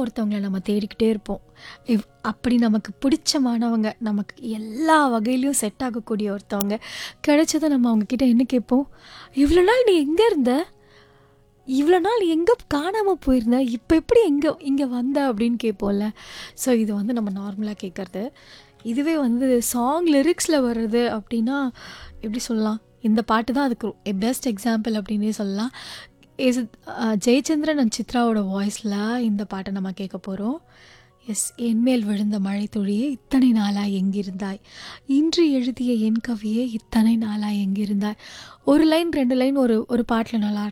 ஒருத்தவங்கள நம்ம தேடிக்கிட்டே இருப்போம் இவ் அப்படி நமக்கு பிடிச்சமானவங்க நமக்கு எல்லா வகையிலையும் செட் ஆகக்கூடிய ஒருத்தவங்க கிடைச்சதை நம்ம அவங்கக்கிட்ட என்ன கேட்போம் இவ்வளோ நாள் நீ எங்கே இருந்த இவ்வளோ நாள் எங்கே காணாமல் போயிருந்த இப்போ எப்படி எங்கே இங்கே வந்த அப்படின்னு கேட்போம்ல ஸோ இது வந்து நம்ம நார்மலாக கேட்குறது இதுவே வந்து சாங் லிரிக்ஸில் வர்றது அப்படின்னா எப்படி சொல்லலாம் இந்த பாட்டு தான் அதுக்கு பெஸ்ட் எக்ஸாம்பிள் அப்படின்னே சொல்லலாம் இஸ் ஜெயச்சந்திரன் அண்ட் சித்ராவோட வாய்ஸில் இந்த பாட்டை நம்ம கேட்க போகிறோம் எஸ் என்மேல் விழுந்த மழை துளியே இத்தனை நாளாய் எங்கிருந்தாய் இன்று எழுதிய என் கவியே இத்தனை நாளாய் எங்கிருந்தாய் ஒரு லைன் ரெண்டு லைன் ஒரு ஒரு பாட்டில் நல்லா